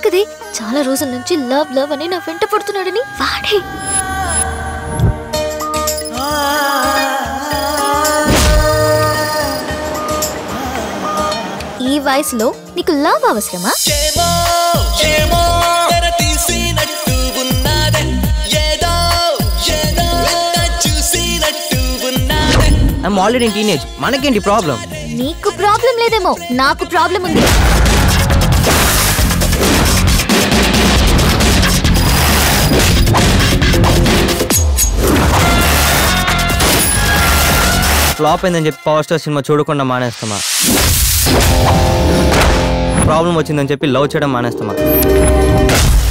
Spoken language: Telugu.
కదే చాలా రోజుల నుంచి లవ్ లవ్ అని నా వెంట పడుతున్నాడని వాడే ఈ వయసులో నీకు లవ్ అవసరమా ఏమో ఏమో తెర తీసినట్టు ఉన్నదే ఏదో ఏదో వెంట చూసినట్టు ఉన్నదే ఐఎమ్ ఆల్రెడీ ఇన్ టీనేజ్ మనకేంటి ప్రాబ్లం నీకు ప్రాబ్లం లేదేమో నాకు ప్రాబ్లం ఉంది ఫ్లాప్ అయిందని చెప్పి పవర్ స్టార్ సినిమా చూడకుండా మానేస్తామా ప్రాబ్లం వచ్చిందని చెప్పి లవ్ చేయడం మానేస్తామా